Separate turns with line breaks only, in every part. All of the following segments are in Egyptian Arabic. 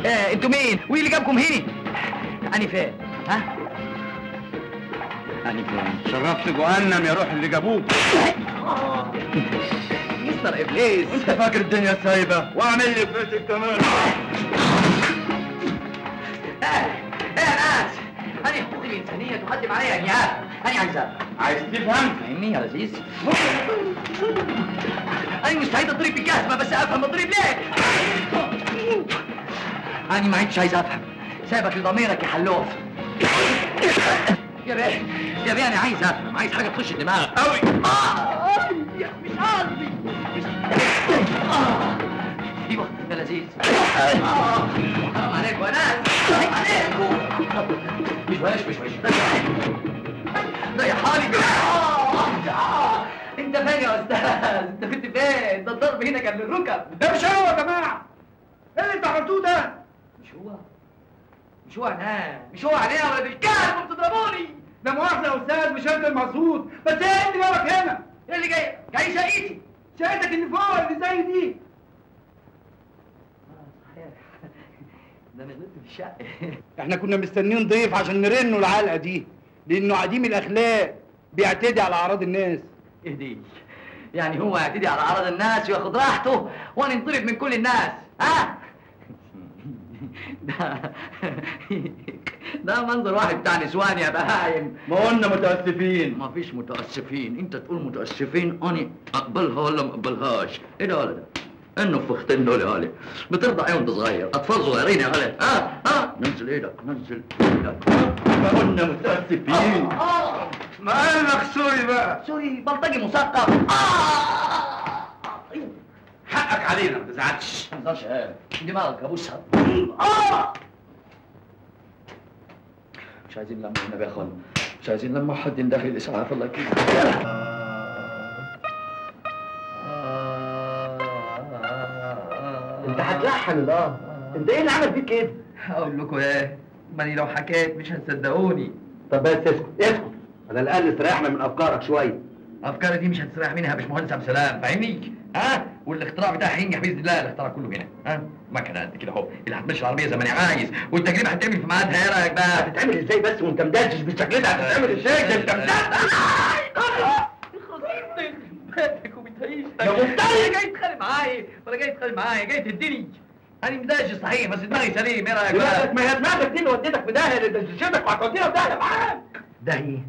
آه انتوا مين وايه اللي جابكم هنا انا فين ها
يعني فين شرفت جهنم يا روح اللي جابوك
مستر ابليس
انت فاكر الدنيا سايبه واعمل لي فيتك كمان
ايه ايه يا ناس انا حقوقي الانسانيه تقدم علي انياب انا عايز أفهم.
عايز تفهم
فاهمني يا لذيذ انا مستعد اضرب بالجزمه بس افهم اضرب ليه انا ما عدتش عايز افهم سايبك لضميرك يا حلوف يا بيه يا بيه انا عايز افهم عايز حاجه تخش الدماغ قوي آه يا مش قصدي مش آه. ايوه يا لذيذ آه. حرام عليكم يا ناس حرام عليكم مش وش مش وش ضيع حالي آه. آه. انت فين يا استاذ انت كنت فين ده الضرب هنا كان للركب
ده مش هو يا جماعه ايه اللي انت عملتوه ده
مش هو مش هو عناه مش هو عناه ولا بالكلب وبتضربوني
ده مؤاخذه يا استاذ مش انت المقصود بس ايه اللي جابك هنا
ايه اللي جاي جاي شقيتي
شقتك اللي فوق اللي زي دي
ده انا غلطت في الشقه
احنا كنا مستنيين ضيف عشان نرنه العلقه دي لانه عديم الاخلاق بيعتدي على اعراض الناس
اهدي يعني هو يعتدي على اعراض الناس وياخد راحته وانا انطرب من كل الناس ها ده ده منظر واحد بتاع نسوان يا بهايم
ما قلنا متاسفين
ما فيش متاسفين انت تقول متاسفين انا اقبلها ولا ما اقبلهاش ايه ده ولا ده انه فختين دول يا هالي بترضع ايه وانت صغير اطفال صغيرين يا هالي ها ها نزل ايدك نزل ايدك
ما قلنا متاسفين
آه.
ما قال لك سوري بقى
سوري بلطجي مثقف آه.
حقك علينا ما تزعلش
ما تقدرش ايه دماغك ابوسها آه. مش عايزين لما النبي يا اخوان مش عايزين لما حد يندهي الاسعاف الله يكرمك
انت هتلحن الاه انت ايه اللي عمل فيك كده
هقول لكم ايه ماني لو حكيت مش هتصدقوني
طب بس اسكت اسكت على الاقل استريحنا من افكارك شويه
افكاري دي مش هتستريح منها يا باشمهندس عبد السلام فاهمني ها والاختراع بتاعي هينجح باذن الله الاختراع كله هنا ها مكنه قد كده اهو اللي هتمشي العربيه زي ما انا عايز والتجربه هتعمل في ميعادها ايه رايك بقى
هتتعمل ازاي بس وانت مدلجش بالشكل ده هتتعمل ازاي ده انت مدلجش
بيتك وبتعيشتك
يا مفتري!
جاي تتخانق معايا ولا جاي تتخانق معايا جاي تديني انا مداش صحيح بس دماغي سليم ايه رايك
دماغك
بقى
ما هي دماغك دي اللي وديتك في داهيه اللي دشتك وهتودينا في داهيه معاك
داهية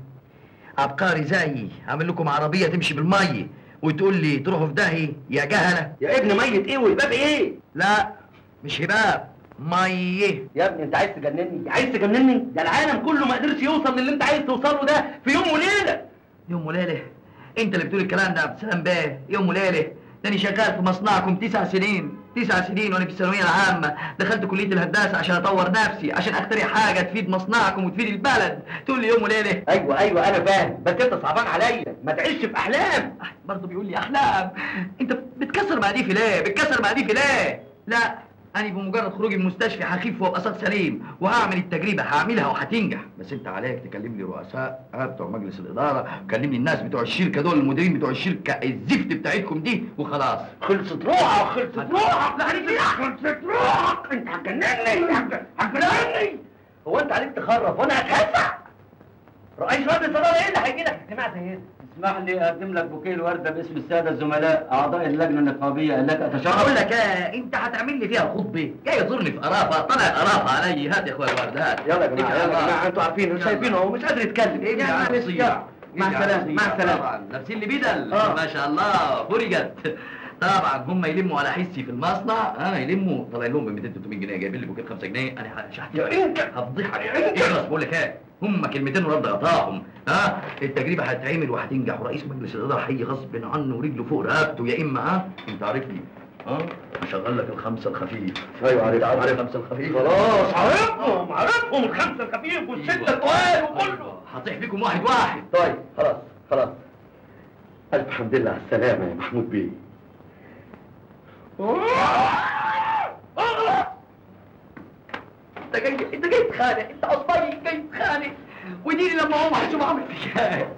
عبقري زيي عامل لكم عربية تمشي بالمية وتقول لي تروحوا في داهية يا جهلة
يا ابن ميت ايه والباب ايه
لا مش هباب مية
يا ابني انت عايز تجنني عايز تجنني ده العالم كله ما قدرش يوصل للي انت عايز توصل له ده في يوم وليله
يوم وليلة انت اللي بتقول الكلام ده يا عبد السلام بيه يوم وليلة تاني شغال في مصنعكم تسع سنين تسع سنين وانا في الثانوية العامة دخلت كلية الهندسة عشان اطور نفسي عشان اخترع حاجة تفيد مصنعكم وتفيد البلد تقول لي يوم وليلة
ايوه ايوه انا فاهم بس انت صعبان عليا ما تعيش في احلام
برضه بيقول لي احلام انت بتكسر مقاديفي ليه بتكسر مقاديفي ليه لا انا بمجرد خروجي من المستشفى هخف وابقى صوت سليم وهعمل التجربه هعملها وهتنجح بس انت عليك تكلم لي رؤساء ها بتوع مجلس الاداره وكلم لي الناس بتوع الشركه دول المديرين بتوع الشركه الزفت بتاعتكم دي وخلاص
خلصت روحك خلصت روحك لا عليك خلصت روحك انت هتجنني هتجنني هو انت عليك تخرف وانا هتهزع رئيس وزاره الصداره ايه اللي هيجي لك اجتماع زي ده
اسمح لي اقدم لك بوكيه الورده باسم الساده الزملاء اعضاء اللجنه النقابيه التي اتشرف
اقول لك ايه انت هتعمل لي فيها خطبه جاي تزورني في قرافه طلع قرافه علي هات يا اخويا الورد هات
يلا يا جماعه يلا يا
يلا.
جماعه انتوا عارفين
يلا.
شايفينه هو مش قادر يتكلم
ايه
يا
يا
معلش، يلا. مع السلامه مع السلامه
طبعا لابسين لي بدل
آه.
ما شاء الله فرجت طبعا هم يلموا على حسي في المصنع اه يلموا طالعين لهم ب 200 300 جنيه جايبين لي بوكيه 5 جنيه انا شحتي
انت
هفضحك اخلص بقول لك ايه هم كلمتين ورد غطاهم ها التجربه هتتعمل وهتنجح ورئيس مجلس الاداره هيجي غصب عنه ورجله فوق رقبته يا اما ها انت عارفني ها هشغل لك الخمسه الخفيف
ايوه عارف
انت عارف
عارف
الخمسه الخفيف
خلاص عارفهم عارفهم الخمسه الخفيف والسته الطوال وكله
هطيح فيكم واحد واحد
طيب خلاص خلاص الف حمد لله على السلامه يا محمود بيه
انت جاي انت جاي تتخانق انت عصبي جاي تتخانق وديني لما اقوم هشوف اعمل فيك ايه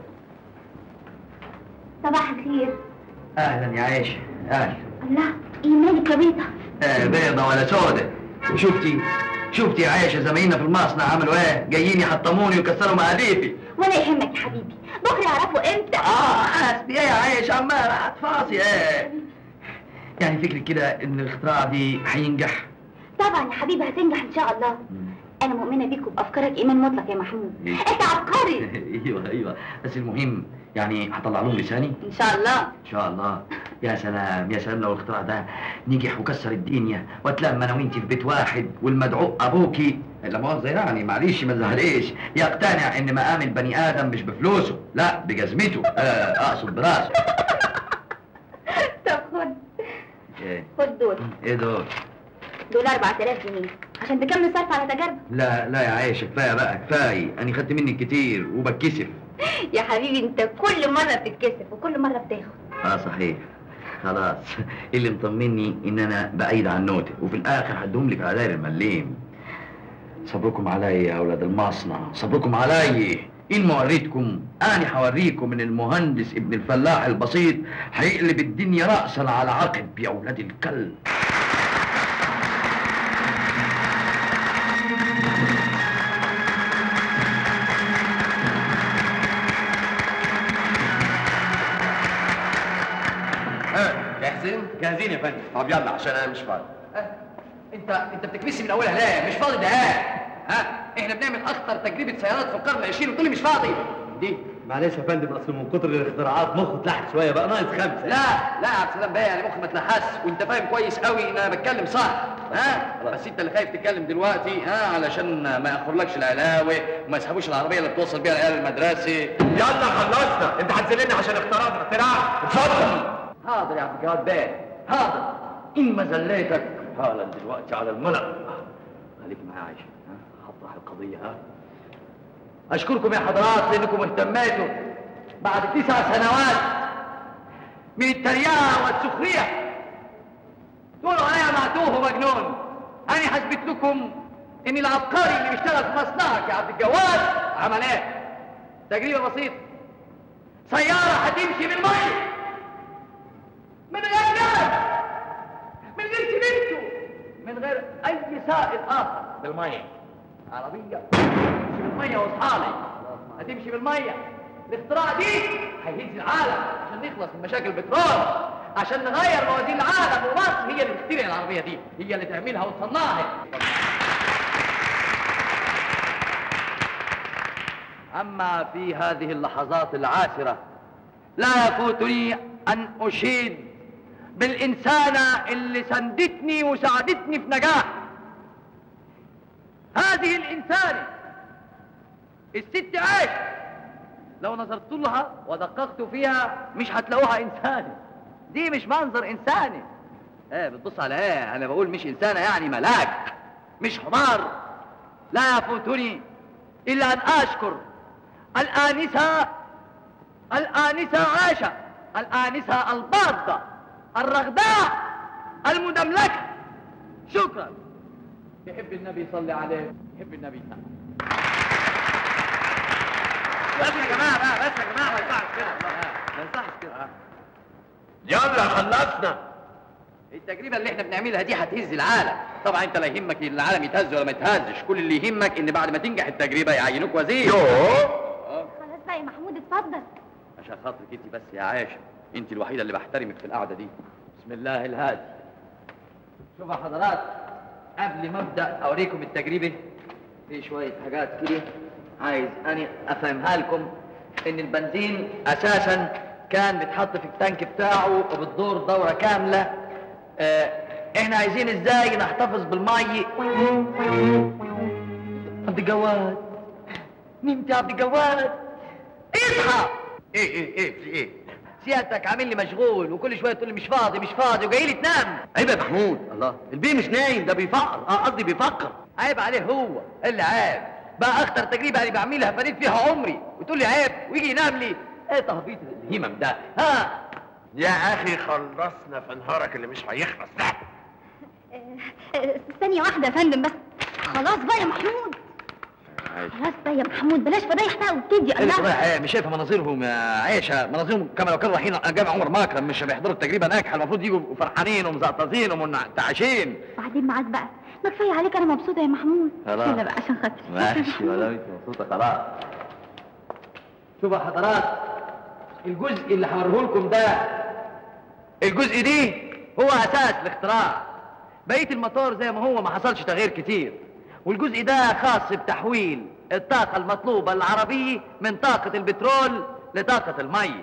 صباح الخير
اهلا يا عيشه اهلا
الله ايه مالك يا بيضة
آه بيضة ولا سودة شفتي شفتي يا عايشه زمايلنا في المصنع عملوا ايه جايين يحطموني ويكسروا مقاديفي
ولا يهمك يا حبيبي بكره يعرفوا امتى
اه حسبي ايه يا عايشه عمال هتفاصي ايه يعني فكرك كده ان الاختراع دي هينجح
طبعا يا حبيبي هتنجح ان شاء الله انا مؤمنه بيك وبافكارك ايمان مطلق يا محمود
إيه.
انت عبقري
ايوه ايوه بس المهم يعني هطلع لهم لساني
ان شاء الله
ان شاء الله يا سلام يا سلام لو الاختراع ده نجح وكسر الدنيا واتلم انا وانت في بيت واحد والمدعو ابوكي لا مؤاخذه يعني معلش ما تزعليش يقتنع ان مقام البني ادم مش بفلوسه لا بجزمته آه اقصد براسه
طب خد
ايه
خد دول
ايه دول
دول 4000 جنيه عشان تكمل صرف على تجاربك
لا لا يا عايشه كفايه بقى كفايه انا خدت منك كتير وبتكسف
يا حبيبي انت كل مره بتتكسف وكل مره بتاخد
اه صحيح خلاص اللي مطمني ان انا بعيد عن نوتي وفي الاخر هديهم لك على داير المليم صبركم عليا يا اولاد المصنع صبركم عليا ان ما وريتكم انا هوريكم ان المهندس ابن الفلاح البسيط هيقلب الدنيا راسا على عقب يا اولاد الكلب
جاهزين؟ جاهزين يا فندم طب يلا عشان انا مش فاضي
انت انت بتكبسي من اولها ليه مش فاضي ده ها احنا بنعمل اخطر تجربه سيارات في القرن العشرين وتقولي مش فاضي دي
معلش يا فندم اصل من كتر الاختراعات مخه اتلحق شويه بقى ناقص خمسه
لا لا يا عبد السلام بيه يعني مخي ما اتلحس وانت فاهم كويس قوي ان انا بتكلم صح ها بس انت اللي خايف تتكلم دلوقتي ها علشان ما ياخرلكش العلاوي وما يسحبوش العربيه اللي بتوصل بيها العيال المدرسه
يلا خلصنا انت هتذلني عشان اخترعت اختراع اتفضل
حاضر يا عبد الجواد بيه حاضر ان ما زليتك حالا دلوقتي على الملأ خليك معايا عايشه ها هطرح القضيه ها اشكركم يا حضرات لانكم اهتميتوا بعد تسع سنوات من التريقه والسخريه تقولوا عليا معتوه ومجنون انا هثبت لكم ان العبقري اللي بيشتغل في مصنعك يا عبد الجواد عمل ايه تجربه بسيطه سياره هتمشي بالميه من غير ناس من غير سمنتو من غير اي سائل اخر بالميه عربيه تمشي بالميه واصحابي هتمشي بالميه الاختراع دي هيهز العالم عشان نخلص من مشاكل البترول عشان نغير موازين العالم ومصر هي اللي تخترع العربيه دي هي اللي تعملها وتصنعها اما في هذه اللحظات العاسره لا يفوتني ان اشيد بالإنسانة اللي سندتني وساعدتني في نجاح هذه الإنسانة الست عاش لو نظرت لها ودققت فيها مش هتلاقوها إنسانة دي مش منظر إنساني ايه بتبص على ايه انا بقول مش إنسانة يعني ملاك مش حمار لا يفوتني إلا أن أشكر الآنسة الآنسة عاشة الآنسة الباضة الرغداء المدملكة شكرا يحب النبي صلي عليه يحب النبي صلي بس يا جماعة بقى بس يا جماعة ما ينفعش كده ما ينفعش كده
يلا خلصنا
التجربة اللي احنا بنعملها دي هتهز العالم طبعا انت لا يهمك العالم يتهز ولا ما يتهزش كل اللي يهمك ان بعد ما تنجح التجربة يعينوك وزير
يوه
خلاص بقى يا محمود اتفضل
عشان خاطرك انت بس يا عائشة انت الوحيدة اللي بحترمك في القعدة دي بسم الله الهادي شوفوا يا حضرات قبل ما ابدا اوريكم التجربة في شوية حاجات كده عايز اني افهمها لكم ان البنزين اساسا كان بيتحط في التانك بتاعه وبتدور دورة كاملة اه احنا عايزين ازاي نحتفظ بالمي عبد الجواد نمت يا عبد الجواد اصحى
ايه ايه ايه في ايه
سيادتك عامل لي مشغول وكل شويه تقول لي مش فاضي مش فاضي وجاي لي تنام
عيب يا محمود الله البيه مش نايم ده بيفكر اه قصدي بيفكر
عيب عليه هو اللي عيب بقى اخطر تجربه انا بعملها فريد فيها عمري وتقول لي عيب ويجي ينام لي ايه تهبيط الهمم ده ها
يا اخي خلصنا في نهارك اللي مش هيخلص ده
ثانية واحدة يا فندم بس خلاص بقى يا محمود خلاص بقى يا محمود بلاش فضايح بقى وابتدي
ايه اللي
الله
صحيح ايه مش شايفه مناظرهم يا عيشه مناظرهم كما لو كانوا رايحين جامع عمر مكرم مش بيحضروا التجربه ناجحه المفروض يجوا فرحانين ومزقططين ومنتعشين
بعدين معاك بقى ما كفايه عليك انا مبسوطه يا محمود
خلاص.
يلا بقى عشان خاطري
ماشي ولا انت مبسوطه خلاص شوفوا يا حضرات الجزء اللي هوريه لكم ده الجزء دي هو اساس الاختراع بقيه الموتور زي ما هو ما حصلش تغيير كتير والجزء ده خاص بتحويل الطاقه المطلوبه للعربيه من طاقه البترول لطاقه الميه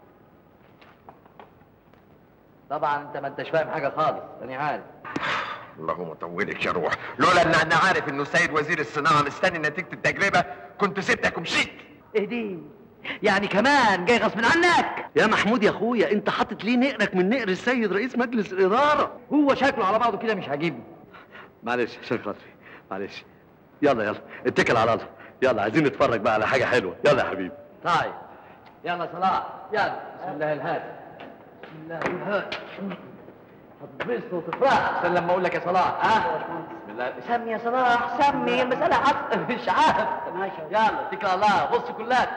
طبعا انت ما انتش فاهم حاجه خالص انا عارف
اللهم طولك يا روح لولا ان انا عارف انه سيد وزير الصناعه مستني نتيجه التجربه كنت سبتك ومشيت
اهدي يعني كمان جاي غصب عنك
يا محمود يا اخويا انت حاطط ليه نقرك من نقر السيد رئيس مجلس الاداره
هو شكله على بعضه كده مش عاجبني
معلش عشان خاطري معلش يلا يلا اتكل على الله يلا عايزين نتفرج بقى على حاجه حلوه يلا يا حبيبي
طيب يلا صلاح يلا بسم الله الهادي بسم الله الهادي هتتبسط وتفرح عشان لما اقول لك يا صلاح ها بسم الله سمي يا صلاح سمي المسألة عط مش عارف ماشي يلا اتكل على الله بصوا كلاتكم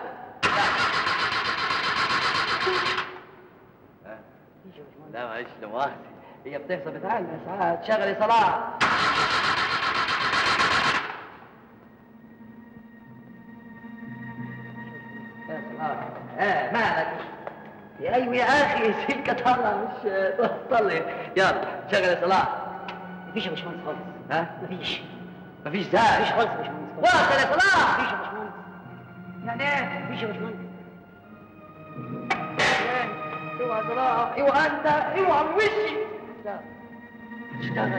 ها؟ لا معلش لا مؤاخذة هي بتحصل بتعلم ساعات شغل يا صلاح يا صلاح اه مالك يا ايوه يا اخي سلكة طالعة مش طلع يلا شغل يا صلاح
مفيش يا باشمهندس خالص
ها
مفيش
مفيش زهق
مفيش خالص يا باشمهندس
واصل يا صلاح
مفيش يا باشمهندس
يعني ايه
مفيش يا باشمهندس
اوعى يا صلاح اوعى انت اوعى من وشي لا اشتغل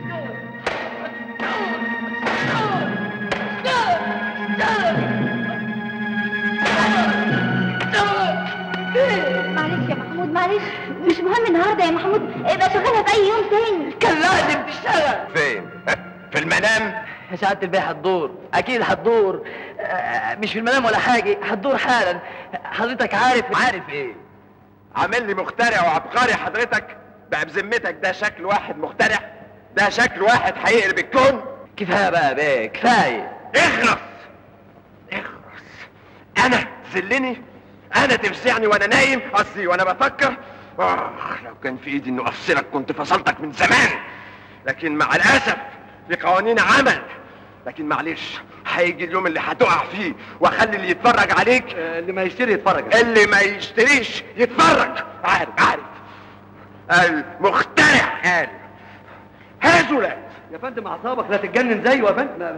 معلش يا محمود معلش مش مهم النهارده يا محمود ابقى شغلها في اي يوم تاني
كان لازم تشتغل
فين في المنام
يا سعادة البيه هتدور أكيد هتدور آه، مش في المنام ولا حاجة هتدور حالا حضرتك عارف
عارف ايه عامل لي مخترع وعبقري حضرتك بقى بذمتك ده شكل واحد مخترع ده شكل واحد هيقلب الكون
كفاية بقى يا بيه كفاية
اخرس اخرس انا تذلني انا تفزعني وانا نايم قصدي وانا بفكر اخ لو كان في ايدي اني افصلك كنت فصلتك من زمان لكن مع الاسف في قوانين عمل لكن معلش هيجي اليوم اللي هتقع فيه واخلي اللي يتفرج عليك
اللي ما يشتري يتفرج
اللي ما يشتريش يتفرج عارف عارف المخترع قال هزلت
يا فندم اعصابك لا تتجنن زيه يا فندم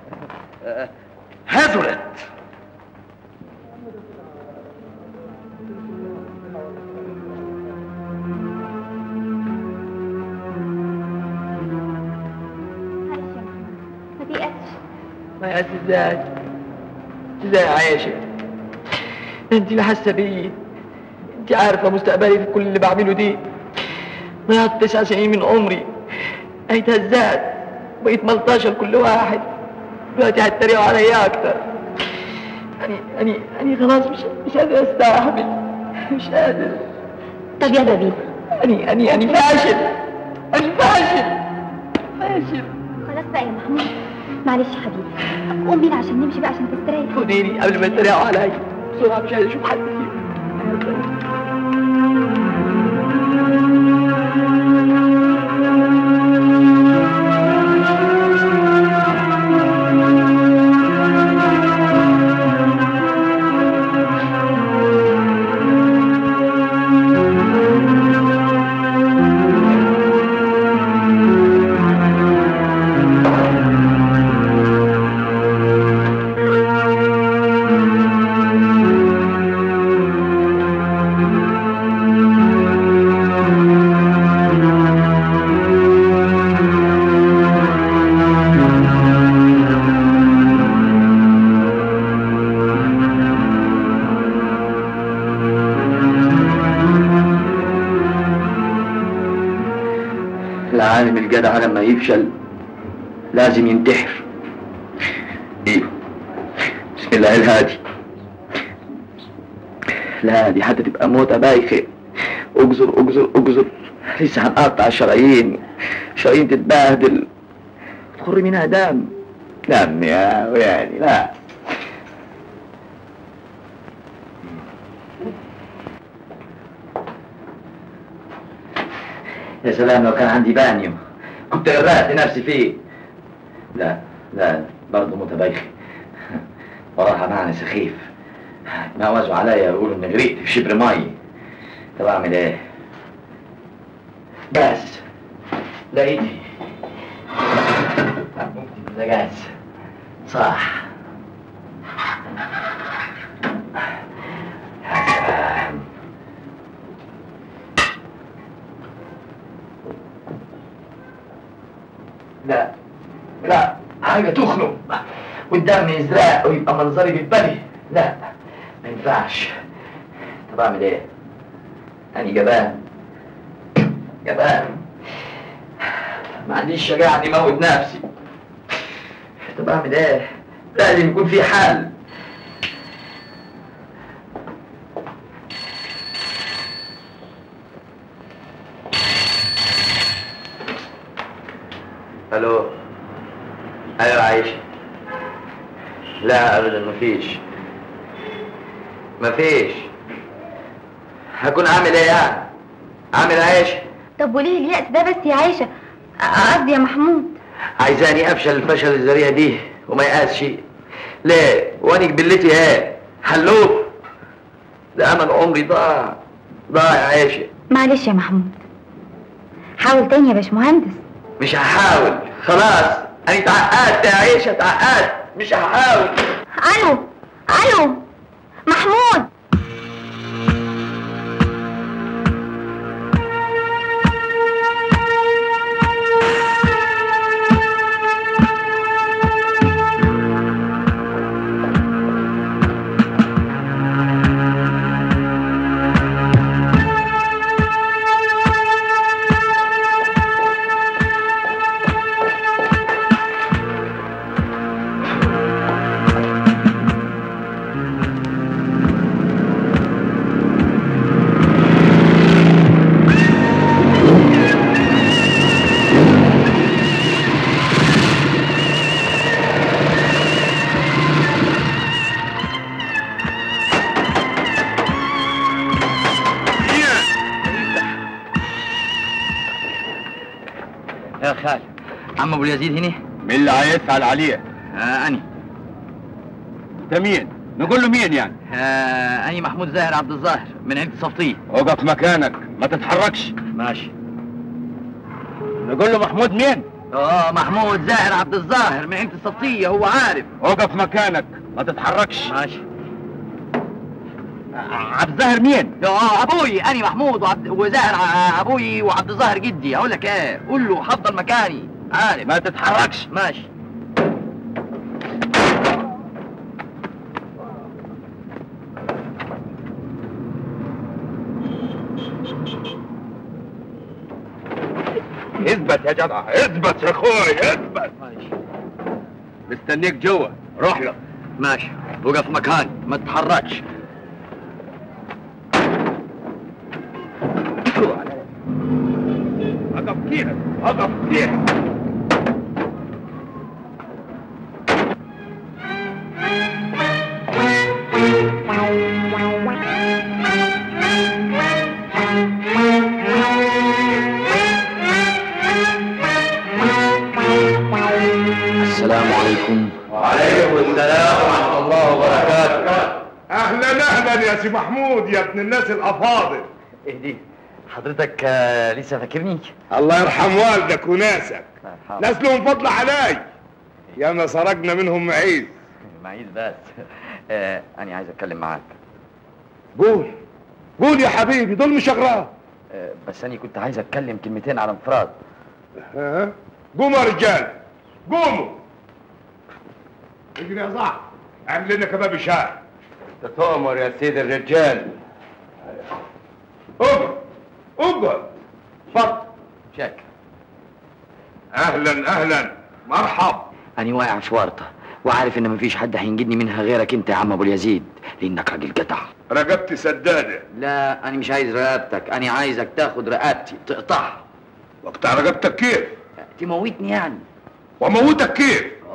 هزلت
معلش يا محمود ما تيأسش
ما يا ازاي ازاي يا عايشة انت اللي حاسة بيه انت عارفة مستقبلي في كل اللي بعمله دي ضيعت تسع سنين من عمري اتهزأت بقيت ملطشة لكل واحد دلوقتي هتتريقوا عليا اكتر يعني يعني يعني خلاص مش مش قادر استحمل مش قادر
طب يلا بينا
يعني يعني يعني فاشل انا فاشل فاشل
خلاص بقى يا محمود معلش يا حبيبي قوم بينا عشان نمشي بقى عشان تستريح
خديني قبل ما يتريقوا عليا بسرعة مش عايز اشوف حد فيهم العالم الجدع لما يفشل لازم ينتحر ايوه بسم الله الهادي لا دي حتى تبقى موتة بايخة اجزر اجزر اجزر لسه هنقطع الشرايين شرايين تتبهدل تخر منها دم
دمي يا ويالي لا يا سلام لو كان عندي بانيو كنت غرقت نفسي فيه لا لا برضه متبايخي وراها معنى سخيف ما وزوا عليا يقولوا اني غرقت في شبر مي طب اعمل ايه بس لقيتي ده جاهز صح يا سلام لا لا حاجة تخنق والدم يزرق ويبقى منظري بيتبني لا ما ينفعش طب اعمل ايه؟ أنا جبان جبان ما عنديش شجاعة اني اموت نفسي طب اعمل ايه؟ لازم يكون في حل الو ايوه عايشة لا ابدا مفيش مفيش هكون عامل ايه يعني عامل عايشة
طب وليه اليأس ده بس يا عايشة قصدي يا محمود
عايزاني افشل الفشل الذريع دي وما يقاس شيء ليه وانا جبلتي ايه حلوف ده امل عمري ضاع ضاع يا عايشة
معلش يا محمود حاول تاني يا باشمهندس
مش هحاول خلاص انا اتعقدت يا عيشة اتعقدت مش هحاول
الو الو محمود
يا خالد عم ابو اليزيد هنا
مين اللي هيسأل عليه؟
آه اني
انت مين؟ نقول له مين يعني؟
آه اني محمود زاهر عبد الظاهر من عند صفطيه
اقف مكانك ما تتحركش
ماشي
نقول له محمود مين؟
اه محمود زاهر عبد الظاهر من عند صفطيه هو عارف
اقف مكانك ما تتحركش
ماشي
عبد الظاهر مين؟
اه ابوي اني محمود وعبد وزاهر ع- ابوي وعبد الظاهر جدي اقول لك ايه قول له حضر مكاني عارف
ما تتحركش
ماشي
اثبت يا جدع اثبت يا اخوي اثبت
ماشي
مستنيك جوه روح له
ماشي وقف مكاني ما تتحركش
اقف كده اقف كده
السلام عليكم
وعليكم السلام ورحمه الله وبركاته
اهلا اهلا يا سي محمود يا ابن الناس الافاضل
ايه دي حضرتك آه، لسه فاكرني
الله يرحم والدك وناسك
مرحبا.
ناس لهم فضل علي ياما سرقنا منهم معيز
معيز بس آه انا عايز اتكلم معاك
قول قول يا حبيبي دول مش اغراب
آه بس انا كنت عايز اتكلم كلمتين على انفراد
ها قوموا يا رجال قوموا اجري يا صاحبي اعمل لنا كباب شاي
تؤمر يا سيد الرجال
اقعد اقعد اتفضل
شاك
اهلا اهلا مرحب
انا واقع في ورطه وعارف ان مفيش حد هينجدني منها غيرك انت يا عم ابو اليزيد لانك راجل جدع
رقبتي سداده
لا انا مش عايز رقبتك انا عايزك تاخد رقبتي تقطعها
وقتها رقبتك كيف
تموتني يعني
واموتك كيف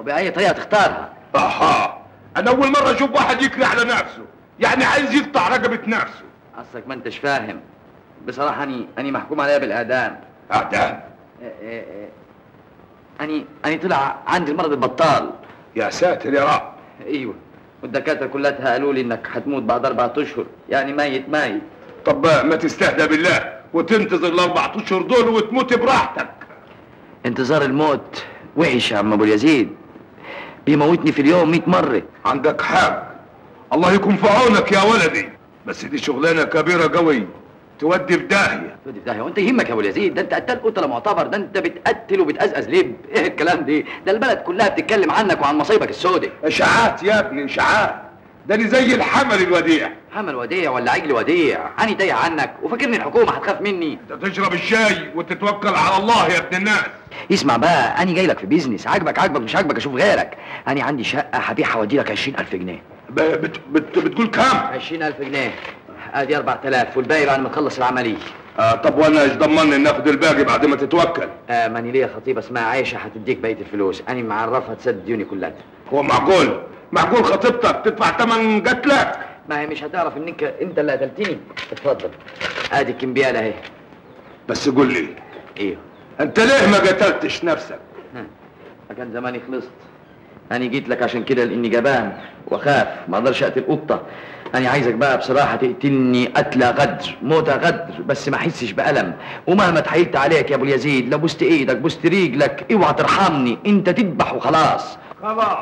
باي طريقه تختارها
اها انا اول مره اشوف واحد يكري على نفسه يعني عايز يقطع رقبه نفسه
اصلك ما انتش فاهم بصراحه اني اني محكوم عليا بالاعدام
اعدام
إيه إيه إيه. اني اني طلع عندي المرض البطال
يا ساتر يا رب
ايوه والدكاتره كلها قالوا لي انك هتموت بعد اربعة اشهر يعني ميت ميت
طب ما تستهدى بالله وتنتظر الاربع اشهر دول وتموت براحتك
انتظار الموت وحش يا عم ابو اليزيد بيموتني في اليوم 100 مره
عندك حق الله يكون في عونك يا ولدي بس دي شغلانه كبيره قوي تودي في داهيه
تودي في داهيه وانت يهمك يا ابو اليزيد ده انت قتال قتله معتبر ده انت بتقتل وبتأزأز لب ايه الكلام ده ده البلد كلها بتتكلم عنك وعن مصايبك السوداء
اشاعات يا ابني اشاعات ده أنا زي الحمل الوديع
حمل وديع ولا عجل وديع اني تايه عنك وفاكرني الحكومه هتخاف مني
انت تشرب الشاي وتتوكل على الله يا ابن الناس
اسمع بقى انا جاي لك في بيزنس عاجبك عاجبك مش عاجبك اشوف غيرك انا عندي شقه هبيعها وادي لك 20000 جنيه
ب- بت بت بتقول كام
20000 جنيه ادي 4000 والباقي بعد ما تخلص العمليه
آه طب وانا ايش ضمني ان اخد الباقي بعد ما تتوكل
آه ماني ليا خطيبه اسمها عايشه هتديك بقيه الفلوس انا معرفها تسدد ديوني كلها
هو معقول معقول خطيبتك تدفع ثمن قتلك
ما هي مش هتعرف انك انت اللي قتلتني اتفضل ادي الكمبياله اهي
بس قول لي
ايوه
انت ليه ما قتلتش نفسك
ما كان زماني خلصت انا جيت لك عشان كده لاني جبان واخاف ما اقدرش اقتل قطه انا عايزك بقى بصراحه تقتلني قتله غدر موتة غدر بس ما احسش بالم ومهما اتحايلت عليك يا ابو اليزيد لو بوست ايدك بوست رجلك اوعى ترحمني انت تذبح وخلاص
خلاص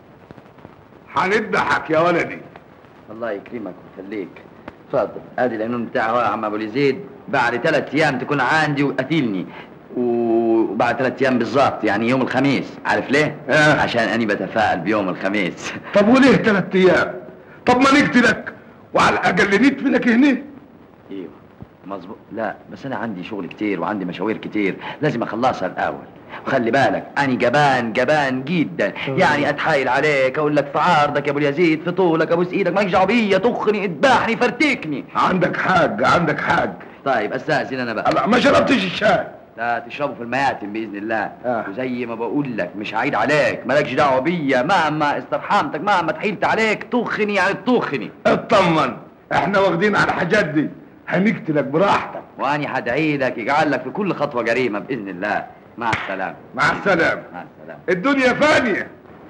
هنذبحك يا ولدي
الله يكرمك ويخليك اتفضل ادي القانون بتاعه اهو يا عم ابو اليزيد بعد ثلاث ايام تكون عندي وقتلني وبعد ثلاث ايام بالظبط يعني يوم الخميس عارف ليه؟
آه.
عشان اني بتفائل بيوم الخميس
طب وليه ثلاث ايام طب ما نقتلك وعلى الاقل ندفنك هنا
ايوه مظبوط لا بس انا عندي شغل كتير وعندي مشاوير كتير لازم اخلصها الاول وخلي بالك انا جبان جبان جدا يعني اتحايل عليك اقول لك في عرضك يا ابو اليزيد في طولك ابوس ايدك مالكش دعوه بيا تخني اذبحني فرتكني
عندك حق عندك حق
طيب استاذن انا بقى
الله ما شربتش الشاي
لا تشربوا في المياتم باذن الله
آه.
وزي ما بقول لك مش هعيد عليك مالكش دعوه بيا مهما استرحمتك مهما تحيلت عليك تخني يعني تخني
اطمن احنا واخدين على الحاجات دي هنقتلك براحتك
واني هدعي لك يجعل لك في كل خطوه جريمه باذن الله مع السلامه
مع السلامه
مع السلامه
الدنيا فانية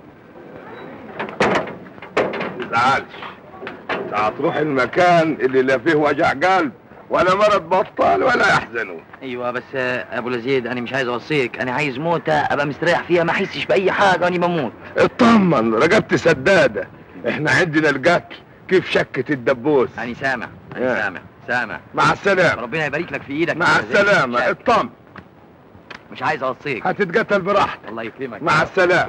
تزعلش انت هتروح المكان اللي لا فيه وجع قلب ولا مرض بطال ولا يحزنون
ايوه بس آه، ابو لزيد انا مش عايز اوصيك انا عايز موته ابقى مستريح فيها ما احسش باي حاجه واني بموت
اطمن رقبتي سدادة احنا عندنا القتل كيف شكة الدبوس
انا سامع انا
آه.
سامع سامع
مع السلامة
ربنا يبارك لك في ايدك
مع
يا زين.
السلامة
شاكر.
اطمن
مش عايز اوصيك
هتتقتل براحتك
الله يكرمك
مع السلامة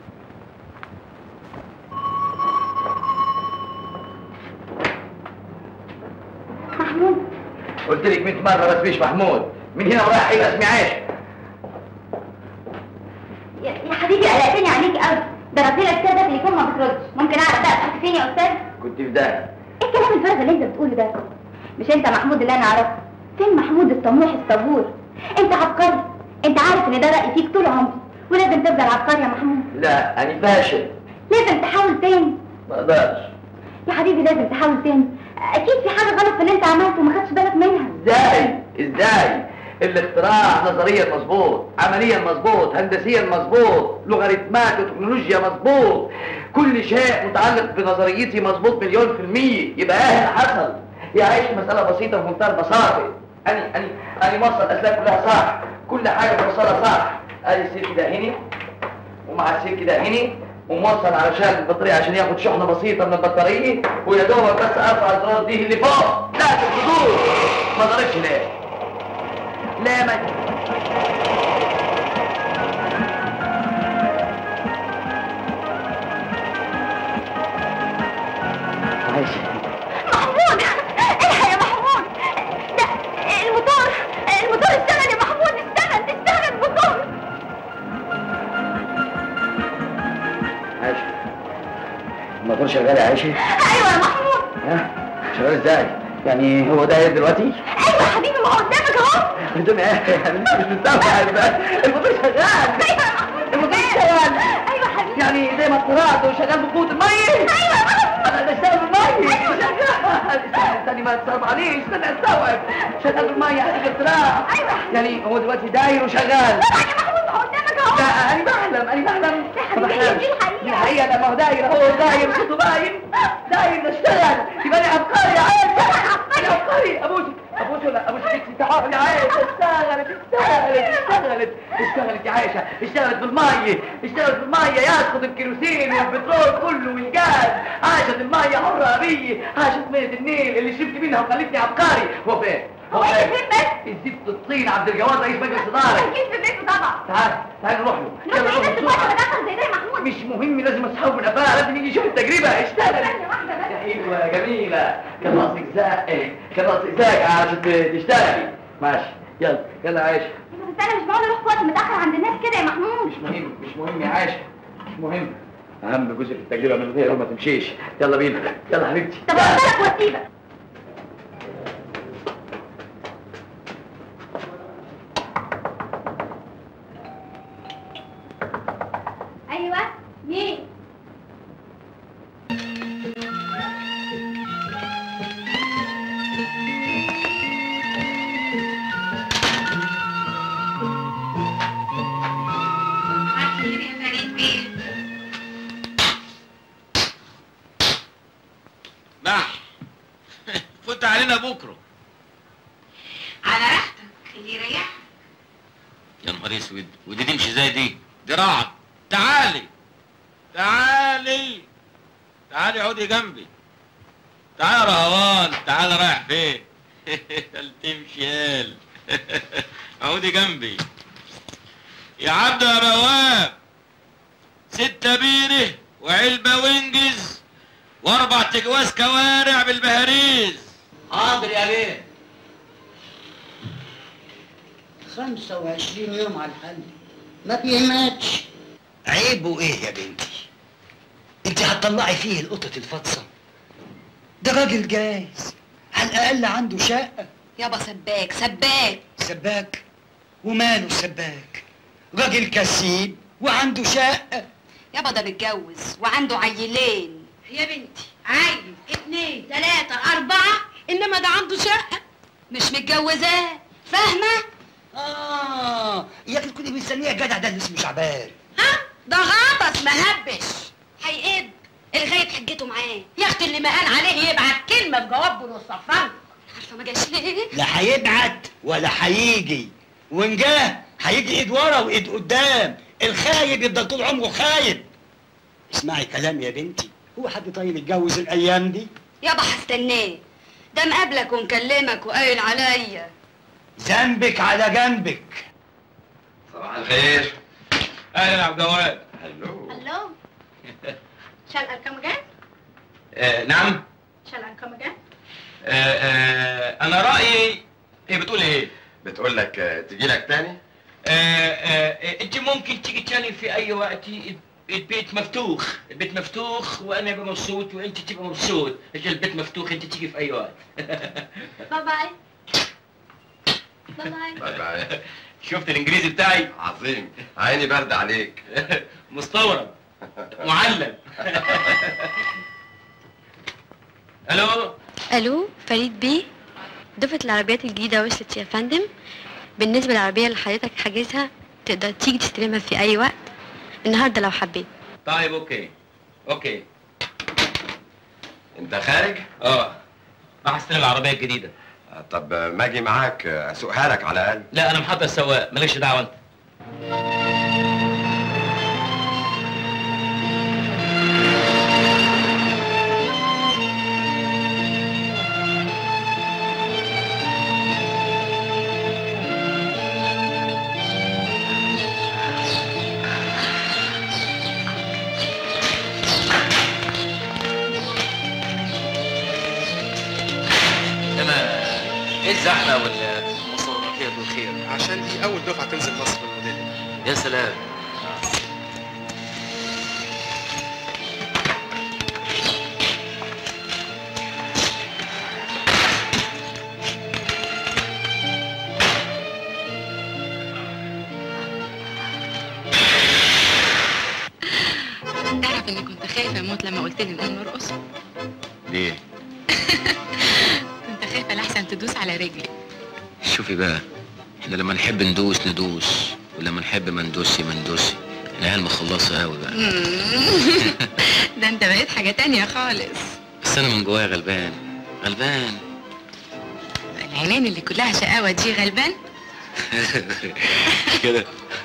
محمود
قلت لك 100 مره بس مش محمود من هنا ورايح يبقى اسمي عايش
يا يا حبيبي قلقتني عليك قوي ضربت لك كده تليفون ما بتردش ممكن اعرف بقى كنت فين يا استاذ
كنت في ده
ايه الكلام الفارغ اللي انت بتقوله ده مش انت محمود اللي انا اعرفه فين محمود الطموح الصبور انت عبقري انت عارف ان ده رايي فيك طول عمري ولازم تفضل عبقري يا محمود
لا انا فاشل
لازم تحاول تاني
ما اقدرش
يا حبيبي لازم تحاول تاني اكيد في حاجه غلط في اللي انت عملته وما خدتش بالك منها
ازاي ازاي الاختراع نظريا مظبوط عمليا مظبوط هندسيا مظبوط لوغاريتمات وتكنولوجيا مظبوط كل شيء متعلق بنظريتي مظبوط مليون في المية يبقى ايه اللي حصل يا عيش مسألة بسيطة ومنتهى البساطة أنا أنا أنا موصل الأسلاك كلها صح كل حاجة موصلها صح أدي السلك ده هنا ومع السلك ده هنا وموصل علشان البطارية عشان ياخد شحنة بسيطة من البطارية ويا دوبك بس ارفع الزرار دي اللي فوق لا تفضول ما ضربش ليه؟ ليه ما عايش
محمود الحق يا محمود ده الموتور الموتور اشتغل يا محمود اشتغل اشتغل الموتور
عايش الموتور شغال يا عايشة
ايوه يا محمود
ها شغال ازاي؟ يعني هو ده دلوقتي؟
ايوه يا حبيبي ما هو قدامك اهو
بدون ايه؟ يعني انت مش مستوعب الموتور شغال
ايوه يا محمود
الموتور شغال
ايوه يا حبيبي
برضه شغال بقوة المية ايوه انا بشتغل بالمية شغال استني ما تصرف عليه استنى استوعب شغال بالمية هذه الاختراع
أيوة.
يعني هو دلوقتي داير وشغال
طبعا يا محمود ما هو قدامك اهو
لا انا بحلم انا بحلم
يا
ما
حبيبي،
بحلمش.
دي الحقيقة.
دي الحقيقة لا ما هو داير هو داير صوته باين داير نشتغل يبقى انا عبقري يا عيال انا عبقري ابوسك ابوسك ولا ابوسك انت تعالي يا عيال اشتغلت اشتغلت اشتغلت اشتغلت يا عايشة اشتغلت بالمية اشتغلت بالمية ياخد الكيروسين والبترول كله والجاز عاشت المية حرة أبية عاشت مية النيل اللي شربت منها وخلتني عبقري هو فين؟
هو إيه فين بس؟
الزفت الطين عبد الجواد رئيس مجلس إدارة
اكيد في بيته طبعا
تعال تعال نروح له
نروح
يلا
ايه
نروح
بس
بسرعة.
واحد مدخل زي ده يا محمود
مش مهم لازم اسحبه من قفاها لازم يجي يشوف التجربة اشتغل
ثانية واحدة بس
يا حلوة جميلة كان ناقصك زق كان ناقصك زق عشان تشتغلي ماشي يلا يلا يا عايشة
بس انا مش معقول اروح في وقت متاخر عند الناس كده يا محمود
مش مهم مش مهم يا عايشة مش مهم أهم جزء في التجربة من غيره ما تمشيش يلا بينا يلا حبيبتي
طب قلت لك واسيبك ايوه مين
خير يا فريد بيه
مح فوت علينا بكره
على راحتك اللي يريحك
يا نهار اسود ودي تمشي زي دي دي رعب تعالي تعالي تعالي عودي جنبي تعالي يا رهوان تعالي رايح فين قال تمشي قال عودي جنبي يا عبد يا بواب ستة بيره وعلبة وينجز واربع تجواز كوارع بالبهاريز
حاضر يا بيه
25 يوم على الحل ما بيهمتش
عيبه ايه يا بنتي انت هتطلعي فيه القطط الفطسه ده راجل جايز على الاقل عنده شقه
يابا سباك سباك
سباك وماله سباك راجل كسيب وعنده شقه
يابا ده متجوز وعنده عيلين
يا بنتي عيل اتنين تلاتة أربعة إنما ده عنده شقة
مش متجوزاه فاهمة؟
اه يا اخي تكوني مستنيه الجدع ده اللي اسمه شعبان
ها ده غطس مهبش
هيقب لغاية حجته معاه
يا أختي اللي ما قال عليه يبعت كلمة بجواب ونصفر
عارفة ما جاش ليه؟
لا هيبعت ولا هيجي وان جه هيجي ايد ورا وايد قدام الخايب يفضل طول عمره خايب اسمعي كلام يا بنتي هو حد طيب يتجوز الايام دي
يابا هستناه ده مقابلك ومكلمك وقايل عليا
ذنبك على جنبك
صباح الخير
اهلا يا عبد الجواد
هلو
هلو Shall I come again?
آه نعم
Shall I come again?
آه آه انا رايي ايه بتقول ايه
بتقول لك آه، تجي لك تاني
آه آه انت ممكن تيجي تاني في اي وقت البيت مفتوح البيت مفتوح وانا ابقى مبسوط وانت تبقى مبسوط عشان البيت مفتوح انت تيجي في اي وقت
باي باي باي باي
باي باي
شفت الانجليزي بتاعي
عظيم عيني برد عليك
مستورد معلم الو
الو فريد بيه دفعة العربيات الجديدة وصلت يا فندم بالنسبة للعربية اللي حضرتك حاجزها تقدر تيجي تستلمها في أي وقت النهاردة لو حبيت
طيب اوكي اوكي
انت خارج
اه راح استلم العربيه الجديده
آه، طب آه، ما اجي معاك آه، اسوقها لك على الاقل
لا انا محضر سواق مالكش دعوه انت انما ايه الزحمه والمصروفيات والخير
عشان دي اول دفعه تنزل مصر بالموديل ده
يا سلام
تعرف اني كنت خايفه اموت لما قلت لي نقوم نرقص
ليه؟
كنت خايفه لحسن تدوس على رجلي
شوفي بقى احنا لما نحب ندوس ندوس ولما نحب ما ندوسي ما ندوسي احنا عيال مخلصة قوي بقى
ده انت بقيت حاجه تانية خالص
بس انا من جوايا غلبان غلبان
العينين اللي كلها شقاوه دي غلبان
كده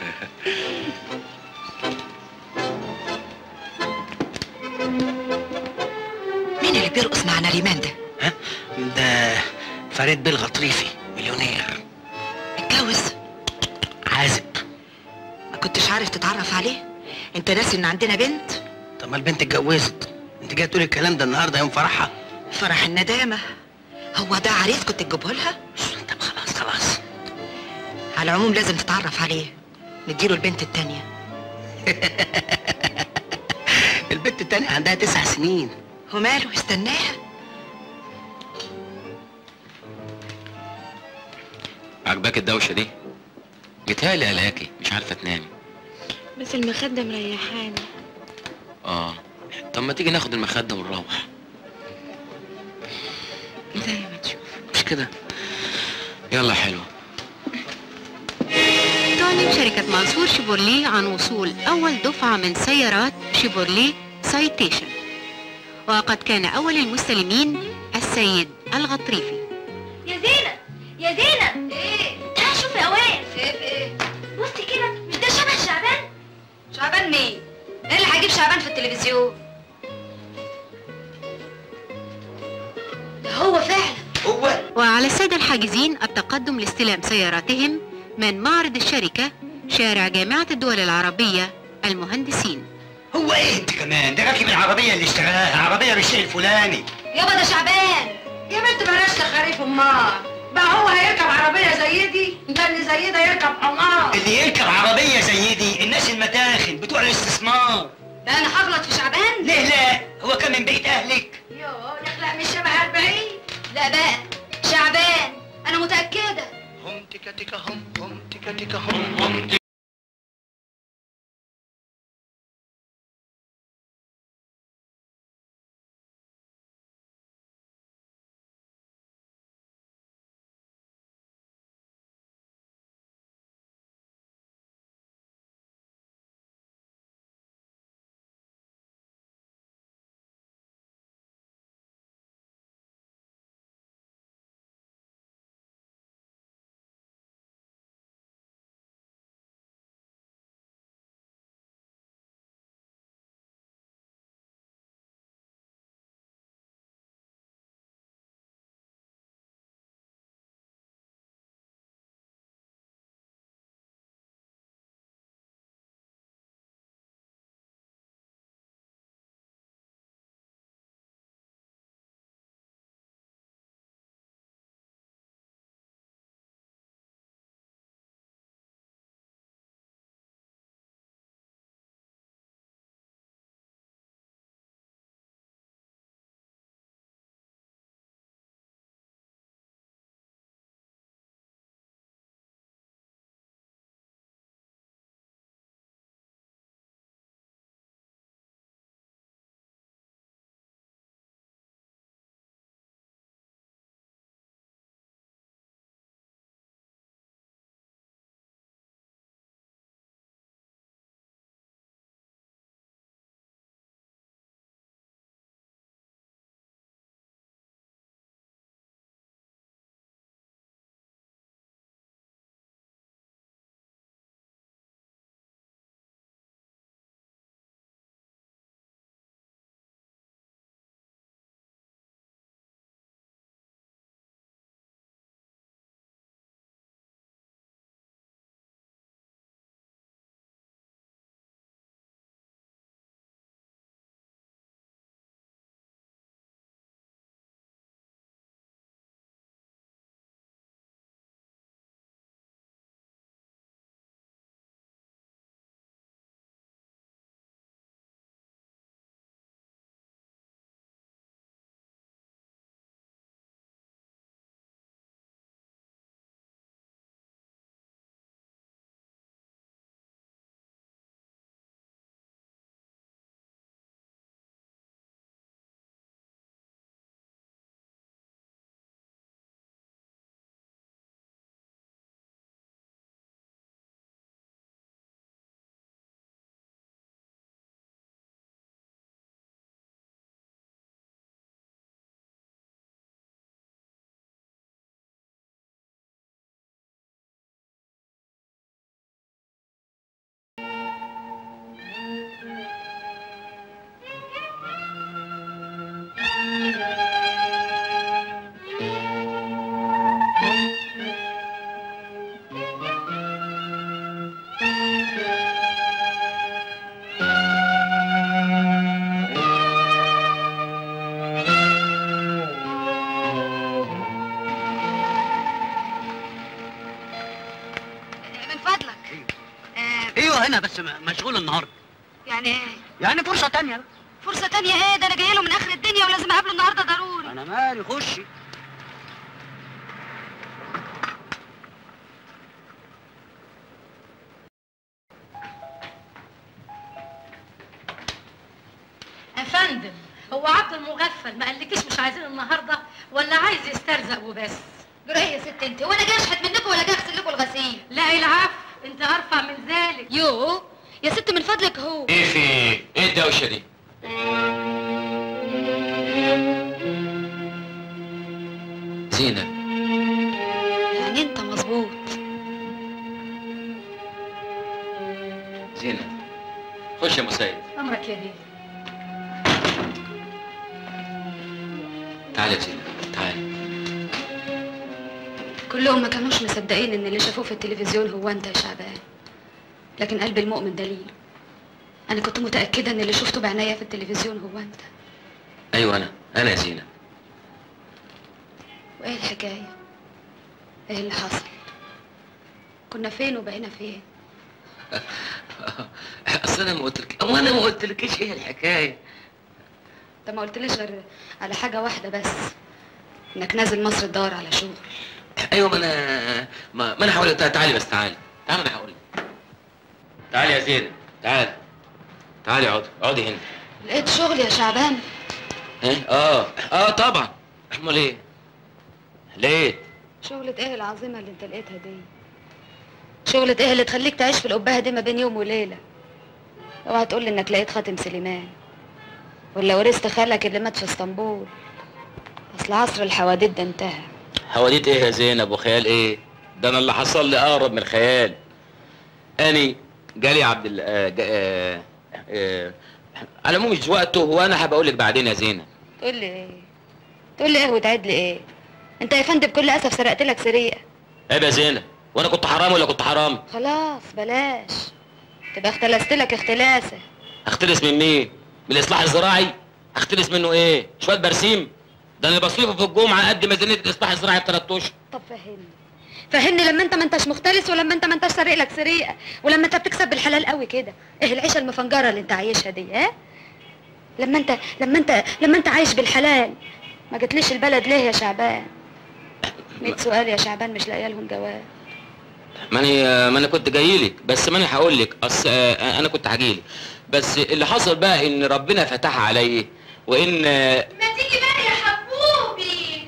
مين اللي بيرقص مع نريمان ده؟
ده فريد بيه الغطريفي مليونير
اتجوز
عازب
ما كنتش عارف تتعرف عليه انت ناسي ان عندنا بنت
طب ما البنت اتجوزت انت جاي تقولي الكلام ده النهارده يوم فرحها
فرح الندامه هو ده عريس كنت تجيبه لها
طب خلاص خلاص
على العموم لازم تتعرف عليه نديله البنت التانية
البنت التانية عندها تسع سنين
وماله استناها
عجباك الدوشة دي؟ جيتهالي قلاكي مش عارفة تنامي
بس المخدة مريحاني
اه طب ما تيجي ناخد المخدة ونروح
زي ما تشوف
مش كده يلا حلوة
تعلن شركة منصور شيفورليه عن وصول أول دفعة من سيارات شيفورليه سايتيشن وقد كان أول المستلمين السيد الغطريفي
يا زينب يا زينب ايه تعالي شوفي يا وائل شايف ايه بصي كده مش ده شبه شعبان
شعبان مين؟ ايه اللي هجيب شعبان في التلفزيون؟ ده هو فعلا
هو
وعلى السادة الحاجزين التقدم لاستلام سياراتهم من معرض الشركة شارع جامعة الدول العربية المهندسين
هو ايه انت كمان ده راكب العربيه اللي اشتراها عربيه بالشيء الفلاني
يابا ده شعبان
يا بنت بلاش تخريف امال بقى هو هيركب عربيه زي دي ده اللي زي ده يركب حمار
اللي يركب عربيه زي دي الناس المتاخن بتوع الاستثمار
ده انا هغلط في شعبان؟
ليه لا هو كان من بيت اهلك
يوه يخلق مش شبه البعيد
لا بقى شعبان انا متأكدة
هم تكا تكا هم هم تكا تكا هم هم هنا بس م- مشغول النهارده
يعني ايه
يعني فرصه تانية بقى.
فرصه تانية ايه ده انا جايه له من اخر الدنيا ولازم اقابله النهارده ضروري
انا مالي خشي
يا فندم هو عبد المغفل ما قالكيش مش عايزين النهارده ولا عايز يسترزق وبس
جرى يا ست انت وانا جاي اشحت منكم ولا جاي اغسل لكم الغسيل
لا العفو انت ارفع من ذلك
يو يا ست من فضلك هو
ايه في ايه؟ ايه الدوشه دي؟ زينب
يعني انت مظبوط
زينب خش يا مسيد
امرك يا بيه
تعالي يا زينب تعالي
كلهم ما كانوش مصدقين ان اللي شافوه في التلفزيون هو انت يا شعبان لكن قلب المؤمن دليل انا كنت متاكده ان اللي شفته بعناية في التلفزيون هو انت
ايوه انا انا يا زينب
وايه الحكايه ايه اللي حصل كنا فين وبقينا فين
اصل انا ما قلتلك هو انا ما قلتلكيش ايه الحكايه
انت ما قلتليش غير على حاجه واحده بس انك نازل مصر تدور على شغل
ايوه ما انا ما, ما انا هقول لك تعالي بس تعالي تعالي انا هقول لك تعالي يا زينب تعالي تعالي اقعدي اقعدي هنا
لقيت شغل يا شعبان
ايه اه اه طبعا امال ايه لقيت
شغلة ايه العظيمة اللي انت لقيتها دي شغلة ايه اللي تخليك تعيش في القبهة دي ما بين يوم وليلة اوعى تقول لي انك لقيت خاتم سليمان ولا ورثت خالك اللي مات في اسطنبول اصل عصر الحواديت ده انتهى
حواديت ايه يا زينب وخيال ايه ده انا اللي حصل لي اقرب من الخيال اني جالي عبد ال آه جا- آه آه على العموم مش وقته وانا هبقول لك بعدين يا زينب
تقول لي ايه تقول لي ايه وتعد لي ايه انت يا فندم بكل اسف سرقت لك سرقه
عيب يا زينب وانا كنت حرام ولا كنت حرام
خلاص بلاش تبقى اختلست لك اختلاسه
اختلس من مين من الاصلاح الزراعي اختلس منه ايه شويه برسيم ده انا بصرفه في الجمعه قد ميزانيه الاصلاح الزراعي بثلاث اشهر
طب فهمني فهمني لما انت ما انتش مختلس ولما انت ما انتش سارق لك سرقه ولما انت بتكسب بالحلال قوي كده ايه العيشه المفنجره اللي انت عايشها دي ها لما انت لما انت لما انت عايش بالحلال ما جتليش البلد ليه يا شعبان 100 سؤال يا شعبان مش لاقيه لهم جواب
ما انا ما انا كنت جاي لك بس ما انا هقول لك اصل آه، انا كنت هاجي لك بس اللي حصل بقى ان ربنا فتح عليا وان آه،
ما تيجي بقى يا حبوبي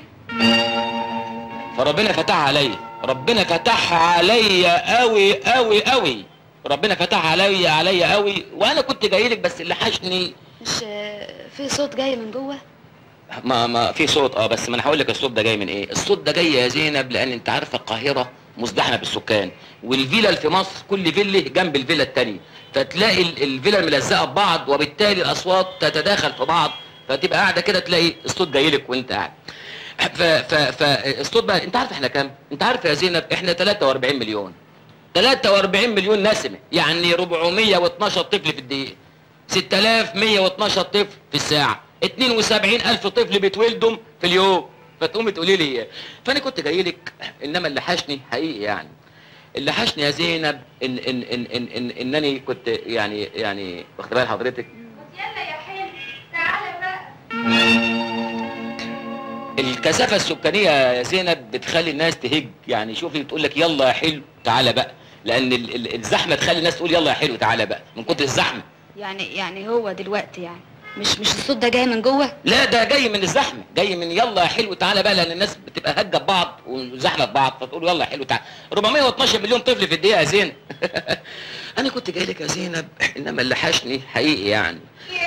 فربنا فتح عليا ربنا فتح عليا قوي قوي قوي ربنا فتح عليا عليا قوي وانا كنت جاي لك بس اللي حشني
مش آه، في صوت جاي من جوه
ما ما في صوت اه بس ما انا هقول لك الصوت ده جاي من ايه الصوت ده جاي يا زينب لان انت عارفه القاهره مزدحمه بالسكان والفيلا اللي في مصر كل فيلا جنب الفيلا التانية فتلاقي ال- الفيلا ملزقه ببعض وبالتالي الاصوات تتداخل في بعض فتبقى قاعده كده تلاقي الصوت جاي لك وانت قاعد ف ف فالصوت بقى انت عارف احنا كام انت عارف يا زينب احنا 43 مليون 43 مليون نسمه يعني 412 طفل في الدقيقه 6112 طفل في الساعه 72 الف طفل بيتولدوا في اليوم فتقومي تقولي لي فانا كنت جاي لك انما اللي حشني حقيقي يعني اللي حشني يا زينب ان ان ان ان, إن انني كنت يعني يعني واخد بال حضرتك
يلا يا حلو تعالى بقى
الكثافه السكانيه يا زينب بتخلي الناس تهج يعني شوفي بتقول لك يلا يا حلو تعالى بقى لان ال- ال- الزحمه تخلي الناس تقول يلا يا حلو تعالى بقى من كتر الزحمه
يعني يعني هو دلوقتي يعني مش مش الصوت ده جاي من جوه
لا ده جاي من الزحمه جاي من يلا يا حلو تعالى بقى لان الناس بتبقى هجه ببعض وزحمه ببعض فتقول يلا يا حلو تعالى 412 مليون طفل في الدقيقه يا زينب انا كنت جاي لك يا زينب انما اللي حشني حقيقي يعني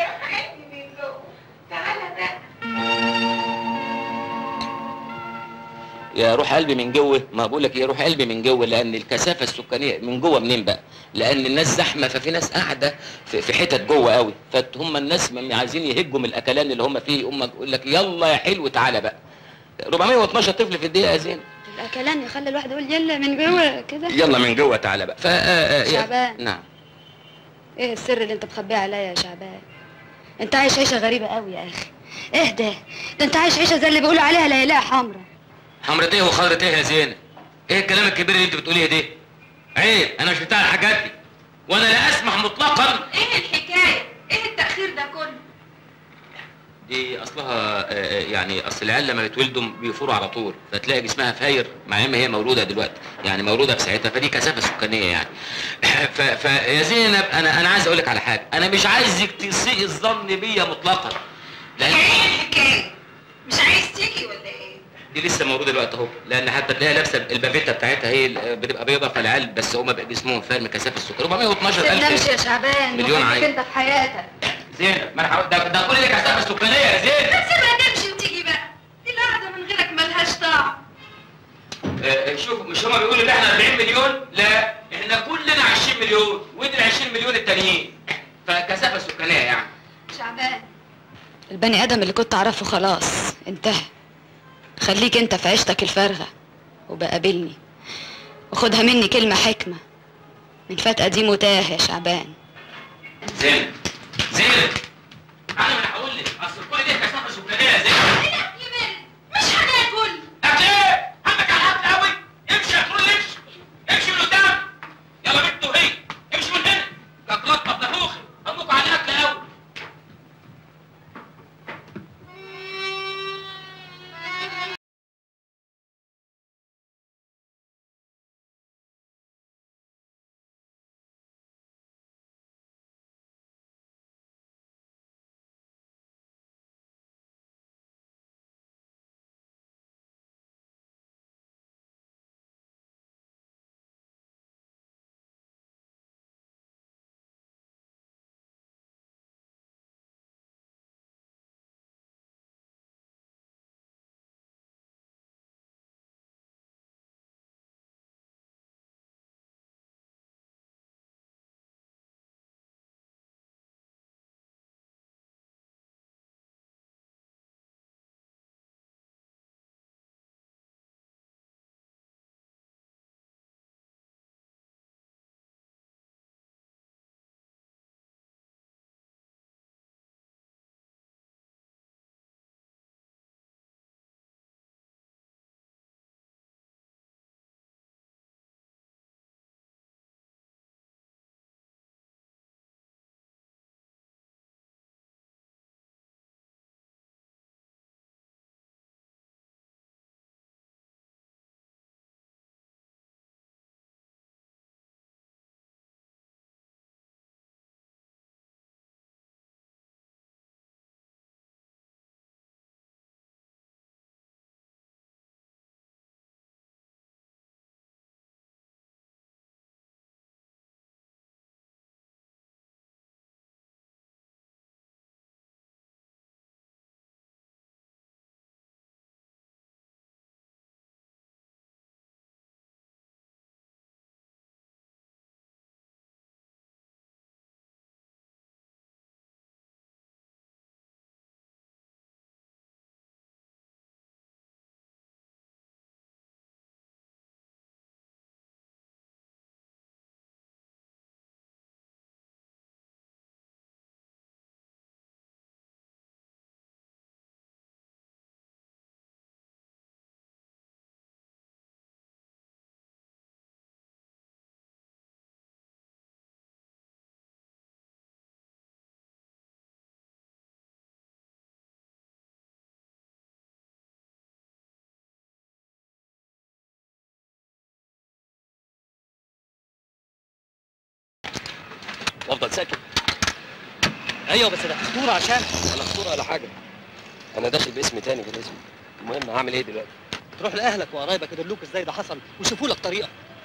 يا روح قلبي من جوه ما بقول لك يا روح قلبي من جوه لان الكثافه السكانيه من جوه منين بقى لان الناس زحمه ففي ناس قاعده في, في حتت جوه قوي فهم الناس م- عايزين يهجوا من الاكلان اللي هم فيه هم يقول لك يلا يا حلو تعالى بقى 412 طفل في الدقيقه يا زين
الاكلان يخلي الواحد يقول يلا من جوه كده
يلا من جوه تعالى بقى ف آه، آه، يا-
شعبان.
نعم
ايه السر اللي انت مخبيه عليا يا شعبان انت عايش عيشه غريبه قوي يا اخي اهدى ده انت عايش عيشه زي اللي بيقولوا عليها ليلة حمرا
حمرة ايه وخضرة ايه يا زينب؟ ايه الكلام الكبير اللي انت بتقوليه ده؟ عيب انا مش بتاع الحاجات دي وانا لا اسمح مطلقا
ايه الحكايه ايه التاخير ده كله
دي اصلها آه، آه، يعني اصل العيال لما بيتولدوا بيفوروا على طول فتلاقي جسمها فاير مع ان هي مولوده دلوقتي يعني مولوده في ساعتها فدي كثافه سكانيه يعني ف... فيا زينب انا انا عايز اقول لك على حاجه انا مش عايزك تسيء الظن بيا مطلقا لان
الحكايه مش عايز تيجي ولا ايه
دي لسه موجوده دلوقتي اهو لان حتى تلاقيها لابسه البافيتا بتاعتها هي ال- بتبقى بيضه فالعيال بس هم بقى جسمهم فارم كثافه السكر 412
تنامش يا
الف
شعبان
مليون
وخليك
عين.
انت في حياتك
زينب ما انا هقول- ده, ده كل دي كثافه سكانيه يا زينب
سيبها تمشي وتيجي بقى دي القعده من غيرك ملهاش طعم
آه، شوف مش هما بيقولوا ان احنا 40 مليون لا احنا كلنا 20 مليون ودي ال 20 مليون التانيين فكثافه سكانيه يعني
شعبان البني ادم اللي كنت اعرفه خلاص انتهى خليك انت في عيشتك الفارغه وبقابلني وخدها مني كلمه حكمه من فات قديم وتاه يا شعبان
زينب زينب انا ما انا هقول لك اصل كل دي كثافه سكانيه يا زينب
مش هناكل
اكل ايه؟ عندك على الحفل قوي امشي يا كل امشي امشي من قدام يلا بنت وهي امشي من هنا كاكلات مطبخوخي همكوا على الاكل قوي
وافضل ساكت ايوه بس ده خطوره عشان ولا خطوره ولا حاجه انا داخل باسم تاني غير اسمي المهم هعمل ايه دلوقتي
تروح لاهلك وقرايبك يدلوك ازاي ده حصل ويشوفوا لك طريقه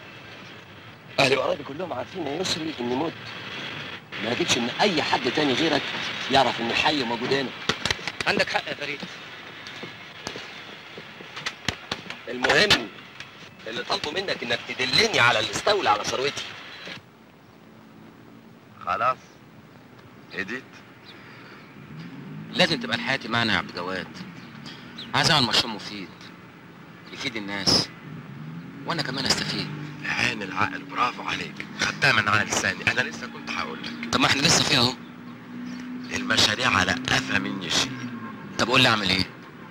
اهلي وقرايبي كلهم عارفين يا يسري اني مت ما لقيتش ان اي حد تاني غيرك يعرف اني حي وموجود هنا
عندك حق يا فريد
المهم اللي طالبه منك انك تدلني على اللي استولى على ثروتي
خلاص هديت
لازم تبقى لحياتي معنى يا عبد الجواد عايز اعمل مشروع مفيد يفيد الناس وانا كمان استفيد
عين العقل برافو عليك خدتها من على لساني انا لسه كنت هقول لك
طب ما احنا لسه فيها اهو
المشاريع على قفا مني شيء
طب قول لي اعمل ايه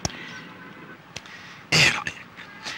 ايه رايك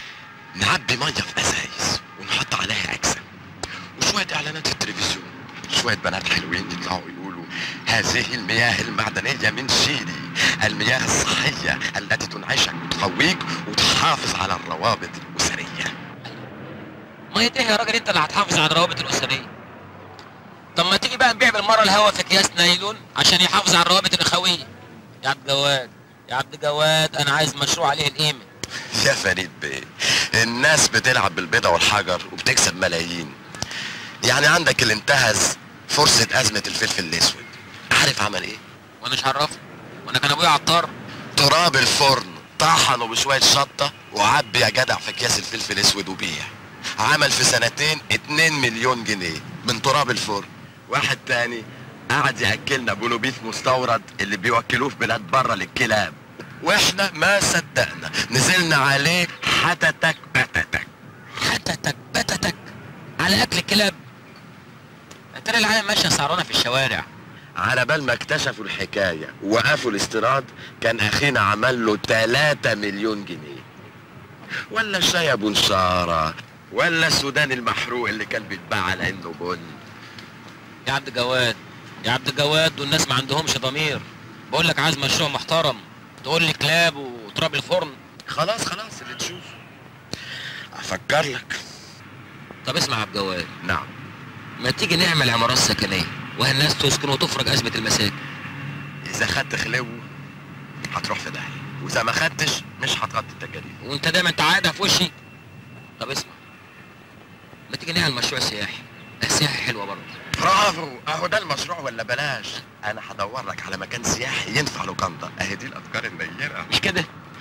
نعبي ميه في ازايز ونحط عليها اكسل وشويه اعلانات في التلفزيون شويه بنات حلوين يطلعوا يقولوا هذه المياه المعدنيه من شيلي المياه الصحيه التي تنعشك وتقويك وتحافظ على الروابط الاسريه
ما ايه يا راجل انت اللي هتحافظ على الروابط الاسريه طب ما تيجي بقى نبيع بالمره الهوا في اكياس نايلون عشان يحافظ على الروابط الاخويه يا عبد جواد يا عبد جواد انا عايز مشروع عليه القيمه
يا فريد بيه الناس بتلعب بالبيضة والحجر وبتكسب ملايين يعني عندك اللي انتهز فرصة أزمة الفلفل الأسود عارف عمل إيه؟
وانا مش عرفني وانا كان ابويا عطار
تراب الفرن طحنه بشوية شطة وعبي يا جدع في أكياس الفلفل الأسود وبيع عمل في سنتين 2 مليون جنيه من تراب الفرن واحد تاني قعد ياكلنا بولوبيف مستورد اللي بيوكلوه في بلاد بره للكلاب واحنا ما صدقنا نزلنا عليه حتتك بتتك
حتتك بتتك على اكل الكلاب ترى العالم ماشيه سهرانه في الشوارع
على بال ما اكتشفوا الحكاية وقفوا الاستيراد كان اخينا عمل له 3 مليون جنيه ولا الشاي ابو نشارة ولا السودان المحروق اللي كان بيتباع على انه بن
يا عبد جواد يا عبد جواد دول الناس ما عندهمش ضمير بقول لك عايز مشروع محترم تقول لي كلاب وتراب الفرن
خلاص خلاص اللي تشوفه افكر لك
طب اسمع يا عبد جواد
نعم
ما تيجي نعمل عمارات سكنيه والناس تسكن وتفرج ازمه المساكن
اذا خدت خلو هتروح في داهيه واذا ما خدتش مش هتغطي التكاليف
وانت دايما تعادها في وشي طب اسمع ما تيجي نعمل مشروع سياحي السياحي حلوه برضه
برافو اهو ده المشروع ولا بلاش انا هدور لك على مكان سياحي ينفع لوكاندا اهي دي الافكار النيره
مش كده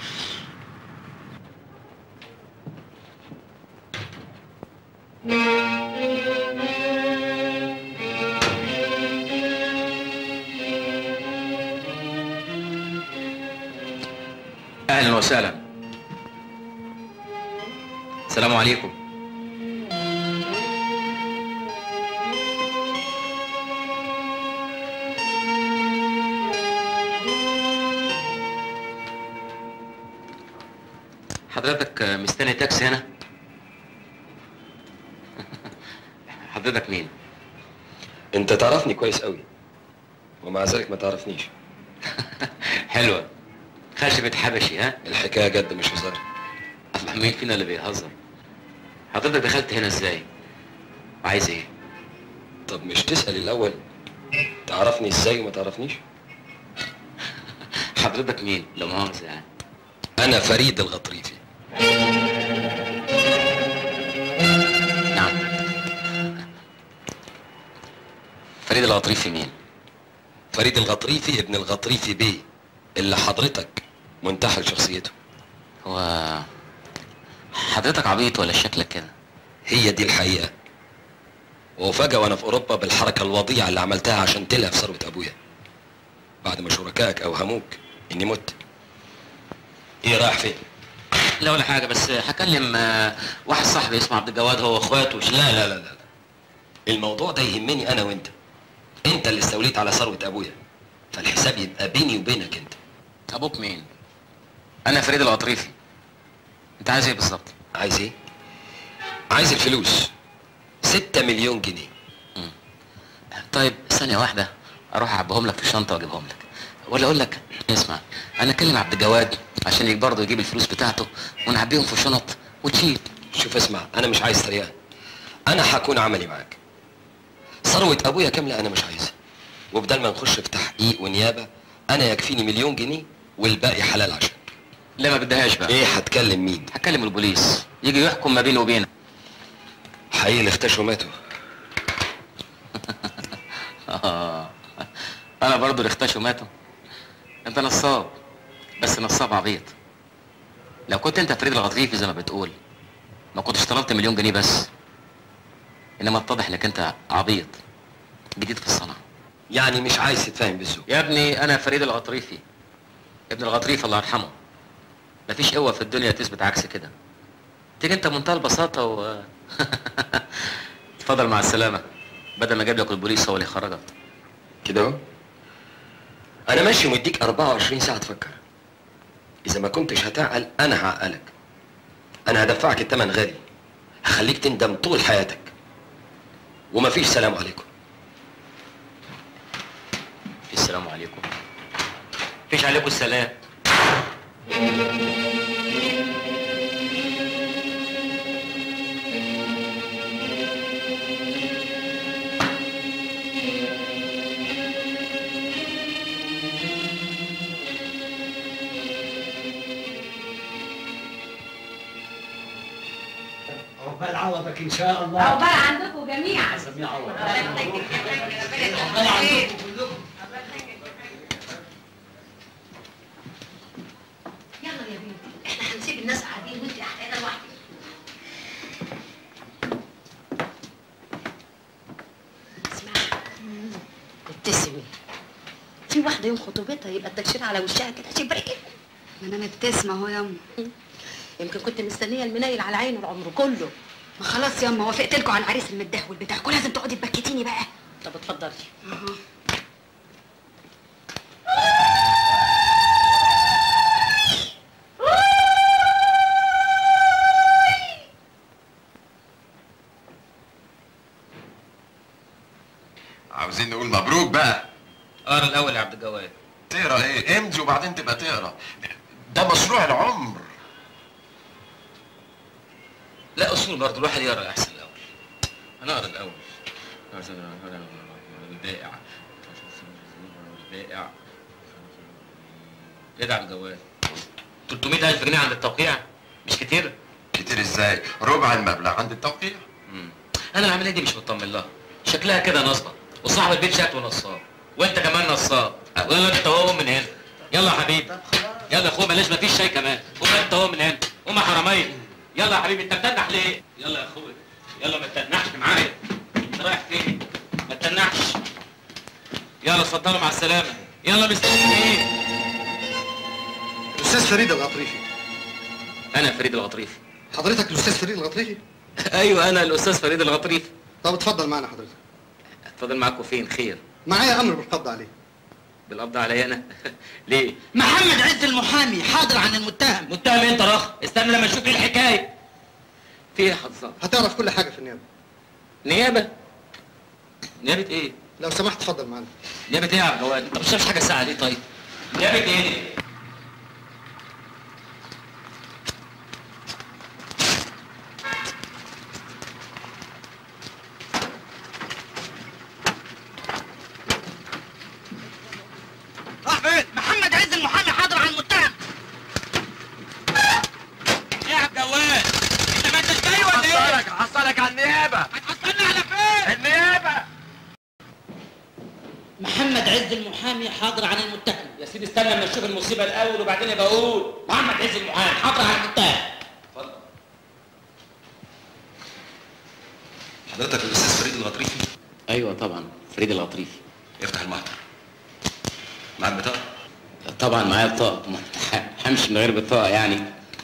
اهلا وسهلا السلام عليكم حضرتك مستني تاكسي هنا حضرتك مين
انت تعرفني كويس قوي ومع ذلك ما تعرفنيش
حلوه خشبة حبشي ها
الحكايه جد مش هزار
الله مين فينا اللي بيهزر حضرتك دخلت هنا ازاي وعايز ايه
طب مش تسال الاول تعرفني ازاي وما تعرفنيش
حضرتك مين لو مؤاخذه يعني
انا فريد الغطريفي
نعم فريد الغطريفي مين
فريد الغطريفي ابن الغطريفي بيه اللي حضرتك منتحل شخصيته
هو حضرتك عبيط ولا شكلك كده
هي دي الحقيقه وفجأة وانا في اوروبا بالحركه الوضيعه اللي عملتها عشان تلهف ثروه ابويا بعد ما شركائك اوهموك اني مت ايه رايح فين
لا ولا حاجه بس هكلم آه، واحد صاحبي اسمه عبد الجواد هو واخواته وش-
لا لا لا لا الموضوع ده يهمني انا وانت انت اللي استوليت على ثروه ابويا فالحساب يبقى بيني وبينك انت
ابوك مين انا فريد الغطريفي انت عايز ايه بالظبط
عايز ايه عايز الفلوس ستة مليون جنيه
طيب ثانيه واحده اروح اعبيهم لك في شنطه واجيبهم لك ولا اقول لك اسمع انا اكلم عبد الجواد عشان يجي برضه يجيب الفلوس بتاعته ونعبيهم في شنط وتشيل
شوف اسمع انا مش عايز تريقه انا هكون عملي معاك ثروه ابويا كامله انا مش عايزها وبدل ما نخش في تحقيق ونيابه انا يكفيني مليون جنيه والباقي حلال عشان
لا ما بدهاش بقى
ايه هتكلم مين
هكلم البوليس يجي يحكم ما بيني وبينك
حقيقي اللي اختشوا ماتوا
آه. انا برضه اللي اختشوا ماتوا انت نصاب بس نصاب عبيط لو كنت انت فريد الغطريفي زي ما بتقول ما كنتش طلبت مليون جنيه بس انما اتضح انك انت عبيط جديد في الصنعه
يعني مش عايز تتفاهم بالذوق
يا ابني انا فريد الغطريفي ابن الغطريف الله يرحمه مفيش قوه في الدنيا تثبت عكس كده تيجي انت بمنتهى البساطه و اتفضل مع السلامه بدل ما اجيب لك البوليس هو اللي يخرجك
كده اهو انا ماشي ومديك 24 ساعه تفكر اذا ما كنتش هتعقل انا هعقلك انا هدفعك الثمن غالي هخليك تندم طول حياتك ومفيش سلام عليكم
السلام عليكم فيش عليكم السلام
عقبال عوضك ان شاء الله
عقبال عندكم جميعا
سميع عوض
يلا يا بنتي احنا هنسيب الناس قاعدين وانت قاعده لوحدك ابتسمي في واحده يوم خطوبتها يبقى التكشير على وشها كده شبركي
ما انا مبتسمه اهو ياما
يمكن كنت مستنيه المنيل على عينه العمر كله
ما خلاص ياما وافقت لكم على العريس المدهول بتاعكم لازم تقعدي تبكتيني بقى
طب اتفضلي
اهو
عاوزين نقول مبروك بقى
اقرا الاول يا عبد الجواد
تقرا ايه امضي وبعدين تبقى تقرا ده مشروع العمر
لا اصول برضه الواحد يقرا احسن الاول انا اقرا الاول البائع البائع ايه ده يا عبد الجواد 300000 جنيه عند التوقيع مش كتير
كتير ازاي ربع المبلغ عند التوقيع
انا العمليه دي مش مطمن لها شكلها كده نصبه وصاحب البيت شكله نصاب وانت كمان نصاب ولا انت هو من هنا يلا يا حبيبي يلا يا اخويا بلاش مفيش شاي كمان قوم انت هو من هنا قوم يا حراميه يلا يا حبيبي انت بتنح ليه يلا يا اخويا يلا ما تنحش معايا انت رايح فين ما تنحش يلا اتفضلوا مع السلامه يلا مستنيين ايه
الاستاذ فريد الغطريفي
انا فريد الغطريفي
حضرتك الاستاذ فريد الغطريفي
ايوه انا الاستاذ فريد الغطريفي
طب اتفضل معنا حضرتك
اتفضل معاكم فين خير
معايا امر بالقبض عليه
بالقبض عليا انا ليه
محمد عز المحامي حاضر عن المتهم
متهم انت رخ استنى لما اشوف ايه الحكايه في ايه يا حضرتك
هتعرف كل حاجه في النيابه
نيابه نيابه ايه
لو سمحت اتفضل معنا
نيابه ايه يا عبد الجواد انت مش شايف حاجه ساعه ليه طيب نيابه ايه
راح فين محمد عز المحامي حاضر عن المتهم
ايه يا عبد الجواد انت ما انتش جاي ولا ايه هحصلك هحصلك على النيابه
هتحصلنا على فين
النيابه
محمد عز المحامي حاضر عن المتهم
يا سيدي استنى لما نشوف المصيبه الاول وبعدين يبقى اقول
محمد عز المحامي حاضر عن المتهم
حضرتك الاستاذ فريد الغطريفي
ايوه طبعا فريد الغطريفي
افتح المحضر معاك بطاقه
طبعا معايا بطاقه ما همشي من غير بطاقه يعني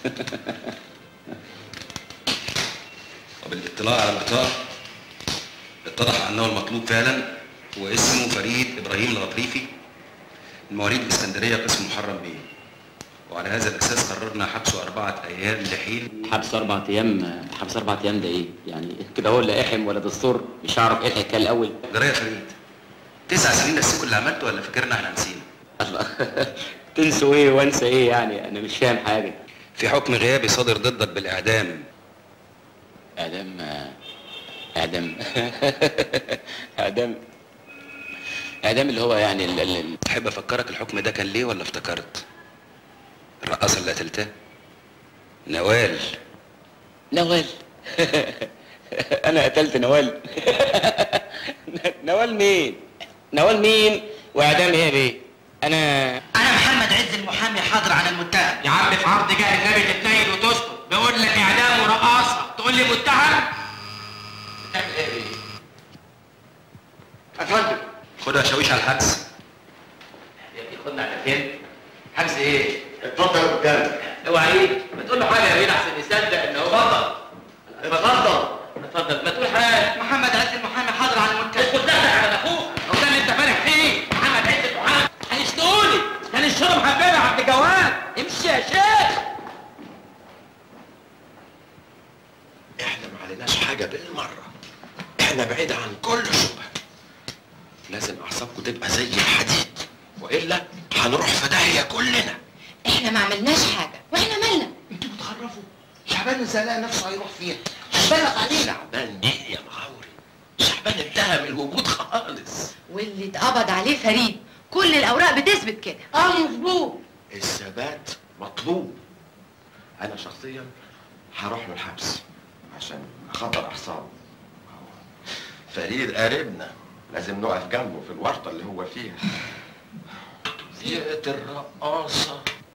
وبالاطلاع على البطاقه اتضح انه المطلوب فعلا واسمه فريد ابراهيم الغطريفي من مواليد الاسكندريه قسم محرم بيه وعلى هذا الاساس قررنا حبسه اربعه ايام لحين
حبس اربع ايام حبس اربع ايام ده ايه يعني كده هو لا احم ولا دستور مش هعرف ايه الحكايه الاول
جرى يا فريد تسع سنين نسيكوا اللي عملته ولا فاكرنا احنا نسينا
تنسوا ايه وانسى ايه يعني انا مش فاهم حاجه
في حكم غيابي صادر ضدك بالاعدام
اعدام اعدام اعدام اعدام اللي هو يعني ال ال
تحب افكرك الحكم ده كان ليه ولا افتكرت الرقاصه اللي قتلتها نوال
نوال انا قتلت نوال نوال مين نوال مين واعدام ايه بيه انا
انا محمد عز المحامي حاضر عن المتهم
يا عم في عرض جاه النبي تتنيل وتسكت بقول لك اعدام ورقاصه تقول لي متهم بتعمل ايه بيه
افندم خدها شاويش على الحبس
يا ابني خدنا على فين حجز ايه
اتفضل قدامك
اوعى ايه ما تقول له حاجه يا بيه احسن يصدق ان هو اتفضل اتفضل اتفضل ما تقول حاجه
محمد عز المحامي حاضر عن المتهم
اسكت دخل على اخوك هو ده اللي انت فارح فيه محمد عز المحامي هنشتغلي كان الشرب حبيبي يا عبد الجواد امشي يا شيخ
احنا ما عليناش حاجه بالمره احنا بعيد عن كل شبهه لازم اعصابكم تبقى زي الحديد والا هنروح في داهيه كلنا
احنا ما عملناش حاجه واحنا مالنا
انتوا بتخرفوا شعبان ازاي لقى نفسه هيروح فيها
هنبلغ عليه
شعبان ايه يا مغاوري شعبان انتهى من الوجود خالص
واللي اتقبض عليه فريد كل الاوراق بتثبت كده
اه مظبوط
الثبات مطلوب انا شخصيا هروح له الحبس عشان اخطر اعصابه فريد قريبنا لازم نقف جنبه في الورطه اللي هو فيها زيادة الرقاصة